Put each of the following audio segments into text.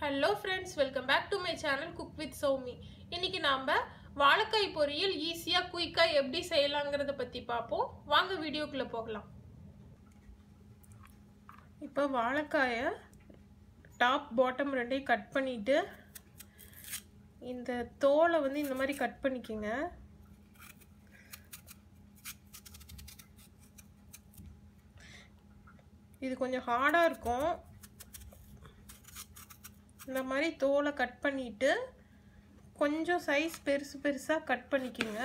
hello friends welcome back to my channel cook with Soumi இன்னைக்கு நாம் வாழைக்காய் பொரியல் ஈஸியாக குயிக்காக எப்படி செய்யலாங்கிறத பற்றி பார்ப்போம் வாங்க வீடியோக்குள்ளே போகலாம் இப்போ வாழைக்காயை டாப் பாட்டம் ரெண்டையும் கட் பண்ணிவிட்டு இந்த தோலை வந்து இந்த மாதிரி கட் பண்ணிக்கோங்க இது கொஞ்சம் ஹார்டாக இருக்கும் இந்த மாதிரி தோலை கட் பண்ணிவிட்டு கொஞ்சம் சைஸ் பெருசு பெருசாக கட் பண்ணிக்கோங்க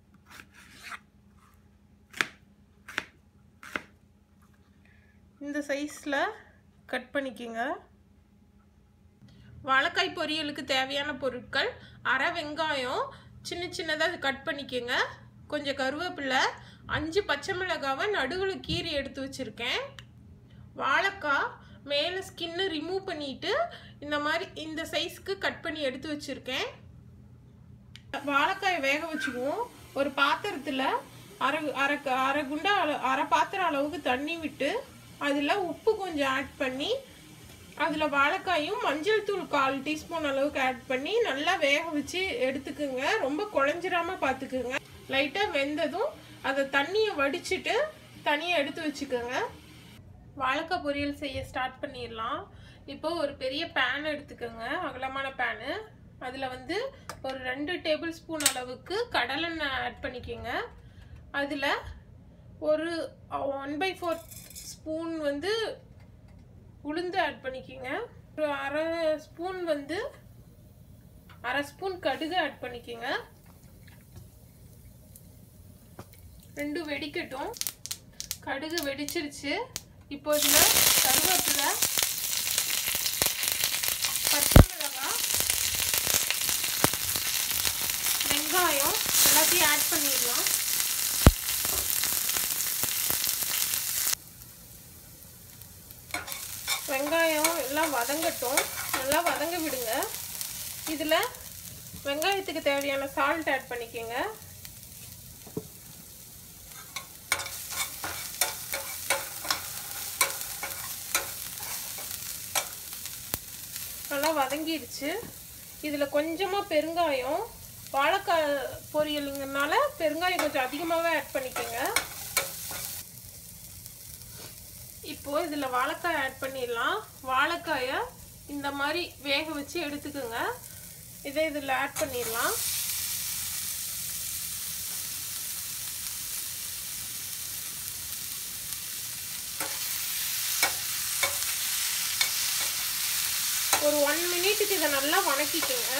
இந்த சைஸில் கட் பண்ணிக்கோங்க வாழைக்காய் பொரியலுக்கு தேவையான பொருட்கள் அரை வெங்காயம் சின்ன சின்னதாக கட் பண்ணிக்கோங்க கொஞ்சம் கருவேப்பிலை அஞ்சு பச்சை மிளகாவை நடுவில் கீரி எடுத்து வச்சுருக்கேன் வாழைக்காய் மேலே ஸ்கின்னு ரிமூவ் பண்ணிட்டு இந்த மாதிரி இந்த சைஸ்க்கு கட் பண்ணி எடுத்து வச்சுருக்கேன் வாழைக்காயை வேக வச்சுக்குவோம் ஒரு பாத்திரத்தில் அரை அரை அரை குண்டா அரை பாத்திரம் அளவுக்கு தண்ணி விட்டு அதில் உப்பு கொஞ்சம் ஆட் பண்ணி அதில் வாழைக்காயும் மஞ்சள் தூள் கால் டீஸ்பூன் அளவுக்கு ஆட் பண்ணி நல்லா வேக வச்சு எடுத்துக்குங்க ரொம்ப குழஞ்சிராம பார்த்துக்குங்க லைட்டாக வெந்ததும் அதை தண்ணியை வடிச்சிட்டு தனியாக எடுத்து வச்சுக்கோங்க வாழைக்காய் பொரியல் செய்ய ஸ்டார்ட் பண்ணிடலாம் இப்போ ஒரு பெரிய பேன் எடுத்துக்கோங்க அகலமான பேனு அதில் வந்து ஒரு ரெண்டு டேபிள் ஸ்பூன் அளவுக்கு கடலெண்ணெய் ஆட் பண்ணிக்கோங்க அதில் ஒரு ஒன் பை ஃபோர் ஸ்பூன் வந்து உளுந்து ஆட் பண்ணிக்கோங்க ஒரு அரை ஸ்பூன் வந்து அரை ஸ்பூன் கடுகு ஆட் பண்ணிக்கோங்க ரெண்டும் வெடிக்கட்டும் கடுகு வெடிச்சிருச்சு இப்போ இதில் கருவேப்பிலை பச்சை மிளகாய் வெங்காயம் எல்லாத்தையும் ஆட் பண்ணிடலாம் வெங்காயம் எல்லாம் வதங்கட்டும் நல்லா வதங்க விடுங்க இதில் வெங்காயத்துக்கு தேவையான சால்ட் ஆட் பண்ணிக்கோங்க நல்லா வதங்கிடுச்சு இதில் கொஞ்சமாக பெருங்காயம் வாழைக்காய் பொரியலுங்கிறனால பெருங்காயம் கொஞ்சம் அதிகமாகவே ஆட் பண்ணிக்கோங்க இப்போ இதில் வாழைக்காய் ஆட் பண்ணிடலாம் வாழைக்காயை இந்த மாதிரி வேக வச்சு எடுத்துக்கோங்க இதை இதில் ஆட் பண்ணிடலாம் ஒரு ஒன் மினிட்டுக்கு இதை நல்லா வணக்கிக்கோங்க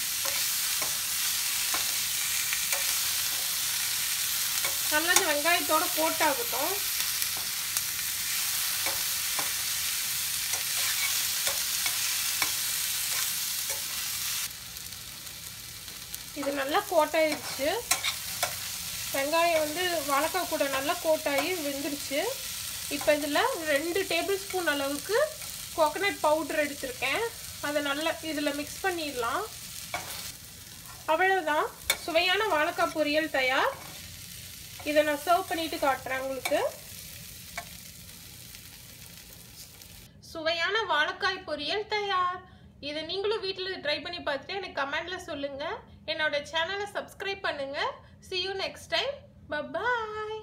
நல்லா இந்த வெங்காயத்தோட போட்டாகட்டும் இது நல்லா கோட்டாயிடுச்சு வெங்காயம் வந்து வாழைக்காய் கூட நல்லா கோட்டாகி வெந்துருச்சு இப்போ இதில் ரெண்டு டேபிள் ஸ்பூன் அளவுக்கு கோகனட் பவுடர் எடுத்திருக்கேன் அதை நல்லா இதில் மிக்ஸ் பண்ணிடலாம் அவ்வளோதான் சுவையான வாழைக்காய் பொரியல் தயார் இதை நான் சர்வ் பண்ணிட்டு காட்டுறேன் உங்களுக்கு சுவையான வாழைக்காய் பொரியல் தயார் இதை நீங்களும் வீட்டில் ட்ரை பண்ணி பார்த்துட்டு எனக்கு கமெண்ட்ல சொல்லுங்க என்னோட சேனலை சப்ஸ்கிரைப் பண்ணுங்க see you next time bye bye